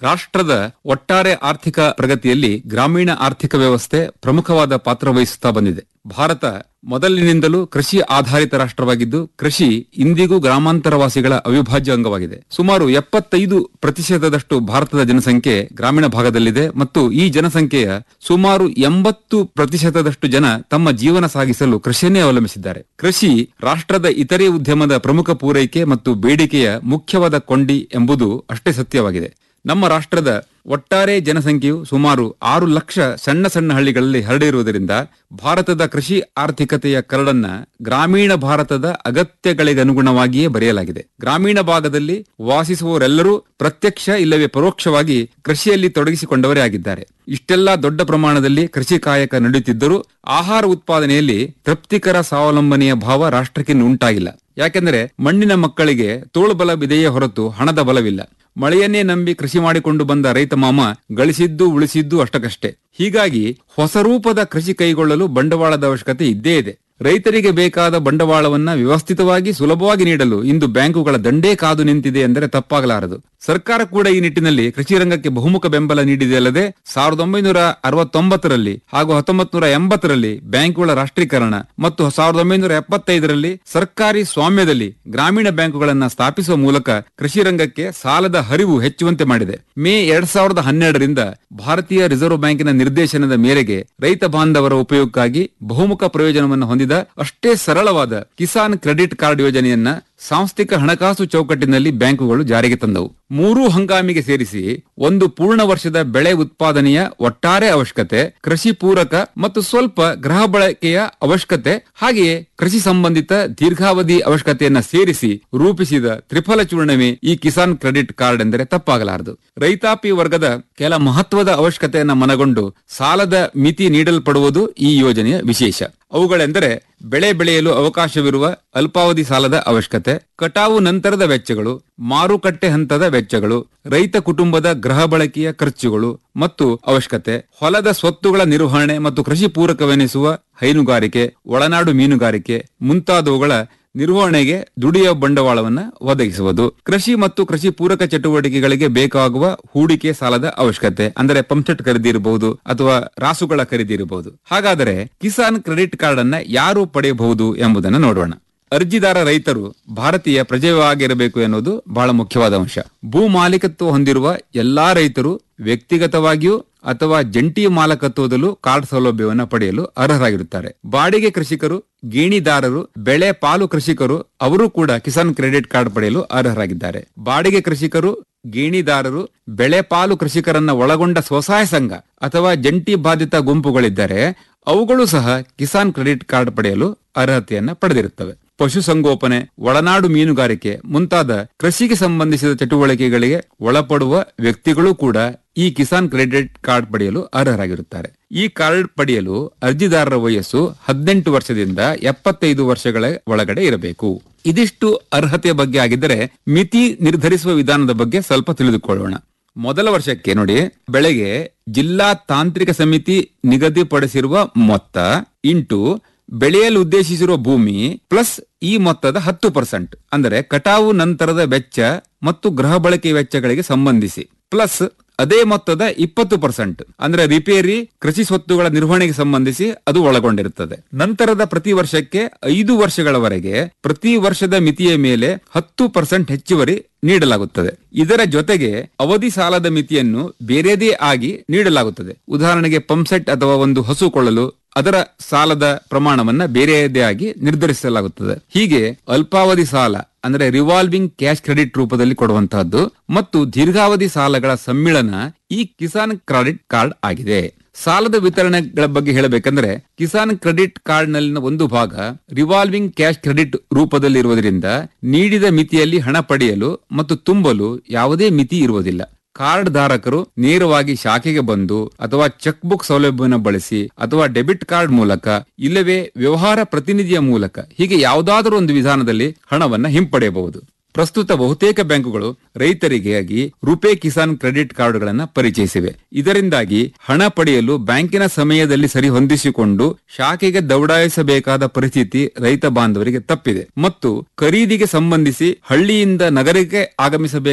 ರಾಷ್ಟ್ರದ ಒಟ್ಟಾರೆ ಆರ್ಥಿಕ ಪ್ರಗತಿಯಲ್ಲಿ ಗ್ರಾಮೀಣ ಆರ್ಥಿಕ ವ್ಯವಸ್ಥೆ ಪ್ರಮುಖವಾದ ಪಾತ್ರ ವಹಿಸುತ್ತಾ ಬಂದಿದೆ ಭಾರತ ಮೊದಲಿನಿಂದಲೂ ಕೃಷಿ ಆಧಾರಿತ ರಾಷ್ಟ್ರವಾಗಿದ್ದು ಕೃಷಿ ಇಂದಿಗೂ ಗ್ರಾಮಾಂತರವಾಸಿಗಳ ಅವಿಭಾಜ್ಯ ಅಂಗವಾಗಿದೆ ಸುಮಾರು ಎಪ್ಪತ್ತೈದು ಪ್ರತಿಶತದಷ್ಟು ಭಾರತದ ಜನಸಂಖ್ಯೆ ಗ್ರಾಮೀಣ ಭಾಗದಲ್ಲಿದೆ ಮತ್ತು ಈ ಜನಸಂಖ್ಯೆಯ ಸುಮಾರು ಎಂಬತ್ತು ಪ್ರತಿಶತದಷ್ಟು ಜನ ತಮ್ಮ ಜೀವನ ಸಾಗಿಸಲು ಕೃಷಿಯನ್ನೇ ಅವಲಂಬಿಸಿದ್ದಾರೆ ಕೃಷಿ ರಾಷ್ಟ್ರದ ಇತರೆ ಉದ್ಯಮದ ಪ್ರಮುಖ ಪೂರೈಕೆ ಮತ್ತು ಬೇಡಿಕೆಯ ಮುಖ್ಯವಾದ ಕೊಂಡಿ ಎಂಬುದು ಅಷ್ಟೇ ಸತ್ಯವಾಗಿದೆ ನಮ್ಮ ರಾಷ್ಟ್ರದ ಒಟ್ಟಾರೆ ಜನಸಂಖ್ಯೆಯು ಸುಮಾರು ಆರು ಲಕ್ಷ ಸಣ್ಣ ಸಣ್ಣ ಹಳ್ಳಿಗಳಲ್ಲಿ ಹರಡಿರುವುದರಿಂದ ಭಾರತದ ಕೃಷಿ ಆರ್ಥಿಕತೆಯ ಕರಡನ್ನ ಗ್ರಾಮೀಣ ಭಾರತದ ಅಗತ್ಯಗಳಿಗನುಗುಣವಾಗಿಯೇ ಬರೆಯಲಾಗಿದೆ ಗ್ರಾಮೀಣ ಭಾಗದಲ್ಲಿ ವಾಸಿಸುವವರೆಲ್ಲರೂ ಪ್ರತ್ಯಕ್ಷ ಇಲ್ಲವೇ ಪರೋಕ್ಷವಾಗಿ ಕೃಷಿಯಲ್ಲಿ ತೊಡಗಿಸಿಕೊಂಡವರೇ ಆಗಿದ್ದಾರೆ ಇಷ್ಟೆಲ್ಲಾ ದೊಡ್ಡ ಪ್ರಮಾಣದಲ್ಲಿ ಕೃಷಿ ಕಾಯಕ ನಡೆಯುತ್ತಿದ್ದರೂ ಆಹಾರ ಉತ್ಪಾದನೆಯಲ್ಲಿ ತೃಪ್ತಿಕರ ಸ್ವಾವಲಂಬನೆಯ ಭಾವ ರಾಷ್ಟ್ರಕ್ಕೆ ಇನ್ನು ಉಂಟಾಗಿಲ್ಲ ಯಾಕೆಂದರೆ ಮಣ್ಣಿನ ಮಕ್ಕಳಿಗೆ ತೋಳುಬಲವಿದೆಯೇ ಹೊರತು ಹಣದ ಬಲವಿಲ್ಲ ಮಳೆಯನ್ನೇ ನಂಬಿ ಕೃಷಿ ಮಾಡಿಕೊಂಡು ಬಂದ ರೈತ ಮಾಮ ಗಳಿಸಿದ್ದು ಉಳಿಸಿದ್ದು ಅಷ್ಟಕ್ಕಷ್ಟೇ ಹೀಗಾಗಿ ಹೊಸ ರೂಪದ ಕೃಷಿ ಕೈಗೊಳ್ಳಲು ಬಂಡವಾಳದ ಅವಶ್ಯಕತೆ ಇದ್ದೇ ಇದೆ ರೈತರಿಗೆ ಬೇಕಾದ ಬಂಡವಾಳವನ್ನ ವ್ಯವಸ್ಥಿತವಾಗಿ ಸುಲಭವಾಗಿ ನೀಡಲು ಇಂದು ಬ್ಯಾಂಕುಗಳ ದಂಡೇ ಕಾದು ನಿಂತಿದೆ ಎಂದರೆ ತಪ್ಪಾಗಲಾರದು ಸರ್ಕಾರ ಕೂಡ ಈ ನಿಟ್ಟಿನಲ್ಲಿ ಕೃಷಿ ರಂಗಕ್ಕೆ ಬಹುಮುಖ ಬೆಂಬಲ ನೀಡಿದೆಯಲ್ಲದೆ ಸಾವಿರದ ಒಂಬೈನೂರ ಅರವತ್ತೊಂಬತ್ತರಲ್ಲಿ ಹಾಗೂ ಹತ್ತೊಂಬತ್ತು ನೂರ ಎಂಬತ್ತರಲ್ಲಿ ಬ್ಯಾಂಕುಗಳ ರಾಷ್ಟ್ರೀಕರಣ ಮತ್ತು ಸಾವಿರದ ಒಂಬೈನೂರ ಎಪ್ಪತ್ತೈದರಲ್ಲಿ ಸರ್ಕಾರಿ ಸ್ವಾಮ್ಯದಲ್ಲಿ ಗ್ರಾಮೀಣ ಬ್ಯಾಂಕುಗಳನ್ನ ಸ್ಥಾಪಿಸುವ ಮೂಲಕ ಕೃಷಿ ರಂಗಕ್ಕೆ ಸಾಲದ ಹರಿವು ಹೆಚ್ಚುವಂತೆ ಮಾಡಿದೆ ಮೇ ಎರಡ್ ಸಾವಿರದ ಹನ್ನೆರಡರಿಂದ ಭಾರತೀಯ ರಿಸರ್ವ್ ಬ್ಯಾಂಕಿನ ನಿರ್ದೇಶನದ ಮೇರೆಗೆ ರೈತ ಬಾಂಧವರ ಉಪಯೋಗಕ್ಕಾಗಿ ಬಹುಮುಖ ಪ್ರಯೋಜನವನ್ನು ಹೊಂದಿದ ಅಷ್ಟೇ ಸರಳವಾದ ಕಿಸಾನ್ ಕ್ರೆಡಿಟ್ ಕಾರ್ಡ್ ಯೋಜನೆಯನ್ನ ಸಾಂಸ್ಥಿಕ ಹಣಕಾಸು ಚೌಕಟ್ಟಿನಲ್ಲಿ ಬ್ಯಾಂಕುಗಳು ಜಾರಿಗೆ ತಂದವು ಮೂರೂ ಹಂಗಾಮಿಗೆ ಸೇರಿಸಿ ಒಂದು ಪೂರ್ಣ ವರ್ಷದ ಬೆಳೆ ಉತ್ಪಾದನೆಯ ಒಟ್ಟಾರೆ ಅವಶ್ಯಕತೆ ಕೃಷಿ ಪೂರಕ ಮತ್ತು ಸ್ವಲ್ಪ ಗೃಹ ಬಳಕೆಯ ಅವಶ್ಯಕತೆ ಹಾಗೆಯೇ ಕೃಷಿ ಸಂಬಂಧಿತ ದೀರ್ಘಾವಧಿ ಅವಶ್ಯಕತೆಯನ್ನ ಸೇರಿಸಿ ರೂಪಿಸಿದ ತ್ರಿಫಲ ಚೂರ್ಣವೇ ಈ ಕಿಸಾನ್ ಕ್ರೆಡಿಟ್ ಕಾರ್ಡ್ ಎಂದರೆ ತಪ್ಪಾಗಲಾರದು ರೈತಾಪಿ ವರ್ಗದ ಕೆಲ ಮಹತ್ವದ ಅವಶ್ಯಕತೆಯನ್ನ ಮನಗೊಂಡು ಸಾಲದ ಮಿತಿ ನೀಡಲ್ಪಡುವುದು ಈ ಯೋಜನೆಯ ವಿಶೇಷ ಅವುಗಳೆಂದರೆ ಬೆಳೆ ಬೆಳೆಯಲು ಅವಕಾಶವಿರುವ ಅಲ್ಪಾವಧಿ ಸಾಲದ ಅವಶ್ಯಕತೆ ಕಟಾವು ನಂತರದ ವೆಚ್ಚಗಳು ಮಾರುಕಟ್ಟೆ ಹಂತದ ವೆಚ್ಚಗಳು ರೈತ ಕುಟುಂಬದ ಗೃಹ ಬಳಕೆಯ ಖರ್ಚುಗಳು ಮತ್ತು ಅವಶ್ಯಕತೆ ಹೊಲದ ಸ್ವತ್ತುಗಳ ನಿರ್ವಹಣೆ ಮತ್ತು ಕೃಷಿ ಪೂರಕವೆನಿಸುವ ಹೈನುಗಾರಿಕೆ ಒಳನಾಡು ಮೀನುಗಾರಿಕೆ ಮುಂತಾದವುಗಳ ನಿರ್ವಹಣೆಗೆ ದುಡಿಯುವ ಬಂಡವಾಳವನ್ನ ಒದಗಿಸುವುದು ಕೃಷಿ ಮತ್ತು ಕೃಷಿ ಪೂರಕ ಚಟುವಟಿಕೆಗಳಿಗೆ ಬೇಕಾಗುವ ಹೂಡಿಕೆ ಸಾಲದ ಅವಶ್ಯಕತೆ ಅಂದರೆ ಪಂಪ್ಸೆಟ್ ಖರೀದಿ ಇರಬಹುದು ಅಥವಾ ರಾಸುಗಳ ಖರೀದಿ ಇರಬಹುದು ಹಾಗಾದರೆ ಕಿಸಾನ್ ಕ್ರೆಡಿಟ್ ಕಾರ್ಡ್ ಅನ್ನ ಯಾರು ಪಡೆಯಬಹುದು ಎಂಬುದನ್ನು ನೋಡೋಣ ಅರ್ಜಿದಾರ ರೈತರು ಭಾರತೀಯ ಪ್ರಜೆಯಾಗಿರಬೇಕು ಎನ್ನುವುದು ಬಹಳ ಮುಖ್ಯವಾದ ಅಂಶ ಭೂ ಮಾಲೀಕತ್ವ ಹೊಂದಿರುವ ಎಲ್ಲಾ ರೈತರು ವ್ಯಕ್ತಿಗತವಾಗಿಯೂ ಅಥವಾ ಜಂಟಿ ಮಾಲಕತ್ವದಲ್ಲೂ ಕಾರ್ಡ್ ಸೌಲಭ್ಯವನ್ನು ಪಡೆಯಲು ಅರ್ಹರಾಗಿರುತ್ತಾರೆ ಬಾಡಿಗೆ ಕೃಷಿಕರು ಗೇಣಿದಾರರು ಬೆಳೆ ಪಾಲು ಕೃಷಿಕರು ಅವರು ಕೂಡ ಕಿಸಾನ್ ಕ್ರೆಡಿಟ್ ಕಾರ್ಡ್ ಪಡೆಯಲು ಅರ್ಹರಾಗಿದ್ದಾರೆ ಬಾಡಿಗೆ ಕೃಷಿಕರು ಗೇಣಿದಾರರು ಬೆಳೆ ಪಾಲು ಕೃಷಿಕರನ್ನ ಒಳಗೊಂಡ ಸ್ವಸಹಾಯ ಸಂಘ ಅಥವಾ ಜಂಟಿ ಬಾಧಿತ ಗುಂಪುಗಳಿದ್ದರೆ ಅವುಗಳು ಸಹ ಕಿಸಾನ್ ಕ್ರೆಡಿಟ್ ಕಾರ್ಡ್ ಪಡೆಯಲು ಅರ್ಹತೆಯನ್ನ ಪಡೆದಿರುತ್ತವೆ ಪಶುಸಂಗೋಪನೆ ಒಳನಾಡು ಮೀನುಗಾರಿಕೆ ಮುಂತಾದ ಕೃಷಿಗೆ ಸಂಬಂಧಿಸಿದ ಚಟುವಟಿಕೆಗಳಿಗೆ ಒಳಪಡುವ ವ್ಯಕ್ತಿಗಳು ಕೂಡ ಈ ಕಿಸಾನ್ ಕ್ರೆಡಿಟ್ ಕಾರ್ಡ್ ಪಡೆಯಲು ಅರ್ಹರಾಗಿರುತ್ತಾರೆ ಈ ಕಾರ್ಡ್ ಪಡೆಯಲು ಅರ್ಜಿದಾರರ ವಯಸ್ಸು ಹದಿನೆಂಟು ವರ್ಷದಿಂದ ಎಪ್ಪತ್ತೈದು ವರ್ಷಗಳ ಒಳಗಡೆ ಇರಬೇಕು ಇದಿಷ್ಟು ಅರ್ಹತೆಯ ಬಗ್ಗೆ ಆಗಿದ್ದರೆ ಮಿತಿ ನಿರ್ಧರಿಸುವ ವಿಧಾನದ ಬಗ್ಗೆ ಸ್ವಲ್ಪ ತಿಳಿದುಕೊಳ್ಳೋಣ ಮೊದಲ ವರ್ಷಕ್ಕೆ ನೋಡಿ ಬೆಳೆಗೆ ಜಿಲ್ಲಾ ತಾಂತ್ರಿಕ ಸಮಿತಿ ನಿಗದಿಪಡಿಸಿರುವ ಮೊತ್ತ ಇಂಟು ಬೆಳೆಯಲು ಉದ್ದೇಶಿಸಿರುವ ಭೂಮಿ ಪ್ಲಸ್ ಈ ಮೊತ್ತದ ಹತ್ತು ಪರ್ಸೆಂಟ್ ಅಂದರೆ ಕಟಾವು ನಂತರದ ವೆಚ್ಚ ಮತ್ತು ಗೃಹ ಬಳಕೆ ವೆಚ್ಚಗಳಿಗೆ ಸಂಬಂಧಿಸಿ ಪ್ಲಸ್ ಅದೇ ಮೊತ್ತದ ಇಪ್ಪತ್ತು ಪರ್ಸೆಂಟ್ ಅಂದ್ರೆ ರಿಪೇರಿ ಕೃಷಿ ಸ್ವತ್ತುಗಳ ನಿರ್ವಹಣೆಗೆ ಸಂಬಂಧಿಸಿ ಅದು ಒಳಗೊಂಡಿರುತ್ತದೆ ನಂತರದ ಪ್ರತಿ ವರ್ಷಕ್ಕೆ ಐದು ವರ್ಷಗಳವರೆಗೆ ಪ್ರತಿ ವರ್ಷದ ಮಿತಿಯ ಮೇಲೆ ಹತ್ತು ಪರ್ಸೆಂಟ್ ಹೆಚ್ಚುವರಿ ನೀಡಲಾಗುತ್ತದೆ ಇದರ ಜೊತೆಗೆ ಅವಧಿ ಸಾಲದ ಮಿತಿಯನ್ನು ಬೇರೆದೇ ಆಗಿ ನೀಡಲಾಗುತ್ತದೆ ಉದಾಹರಣೆಗೆ ಪಂಪ್ಸೆಟ್ ಅಥವಾ ಒಂದು ಹಸು ಕೊಳ್ಳಲು ಅದರ ಸಾಲದ ಪ್ರಮಾಣವನ್ನ ಬೇರೆಯದೇ ಆಗಿ ನಿರ್ಧರಿಸಲಾಗುತ್ತದೆ ಹೀಗೆ ಅಲ್ಪಾವಧಿ ಸಾಲ ಅಂದ್ರೆ ರಿವಾಲ್ವಿಂಗ್ ಕ್ಯಾಶ್ ಕ್ರೆಡಿಟ್ ರೂಪದಲ್ಲಿ ಕೊಡುವಂತಹದ್ದು ಮತ್ತು ದೀರ್ಘಾವಧಿ ಸಾಲಗಳ ಸಮ್ಮಿಳನ ಈ ಕಿಸಾನ್ ಕ್ರೆಡಿಟ್ ಕಾರ್ಡ್ ಆಗಿದೆ ಸಾಲದ ವಿತರಣೆಗಳ ಬಗ್ಗೆ ಹೇಳಬೇಕಂದ್ರೆ ಕಿಸಾನ್ ಕ್ರೆಡಿಟ್ ಕಾರ್ಡ್ ನಲ್ಲಿನ ಒಂದು ಭಾಗ ರಿವಾಲ್ವಿಂಗ್ ಕ್ಯಾಶ್ ಕ್ರೆಡಿಟ್ ರೂಪದಲ್ಲಿರುವುದರಿಂದ ನೀಡಿದ ಮಿತಿಯಲ್ಲಿ ಹಣ ಪಡೆಯಲು ಮತ್ತು ತುಂಬಲು ಯಾವುದೇ ಮಿತಿ ಇರುವುದಿಲ್ಲ ಕಾರ್ಡ್ ಧಾರಕರು ನೇರವಾಗಿ ಶಾಖೆಗೆ ಬಂದು ಅಥವಾ ಚೆಕ್ ಬುಕ್ ಸೌಲಭ್ಯವನ್ನು ಬಳಸಿ ಅಥವಾ ಡೆಬಿಟ್ ಕಾರ್ಡ್ ಮೂಲಕ ಇಲ್ಲವೇ ವ್ಯವಹಾರ ಪ್ರತಿನಿಧಿಯ ಮೂಲಕ ಹೀಗೆ ಯಾವುದಾದರೂ ಒಂದು ವಿಧಾನದಲ್ಲಿ ಹಣವನ್ನ ಹಿಂಪಡೆಯಬಹುದು ಪ್ರಸ್ತುತ ಬಹುತೇಕ ಬ್ಯಾಂಕುಗಳು ರೈತರಿಗಾಗಿ ರುಪೇ ಕಿಸಾನ್ ಕ್ರೆಡಿಟ್ ಕಾರ್ಡ್ಗಳನ್ನು ಪರಿಚಯಿಸಿವೆ ಇದರಿಂದಾಗಿ ಹಣ ಪಡೆಯಲು ಬ್ಯಾಂಕಿನ ಸಮಯದಲ್ಲಿ ಸರಿ ಹೊಂದಿಸಿಕೊಂಡು ಶಾಖೆಗೆ ದೌಡಾಯಿಸಬೇಕಾದ ಪರಿಸ್ಥಿತಿ ರೈತ ಬಾಂಧವರಿಗೆ ತಪ್ಪಿದೆ ಮತ್ತು ಖರೀದಿಗೆ ಸಂಬಂಧಿಸಿ ಹಳ್ಳಿಯಿಂದ ನಗರಕ್ಕೆ ಆಗಮಿಸಬೇಕು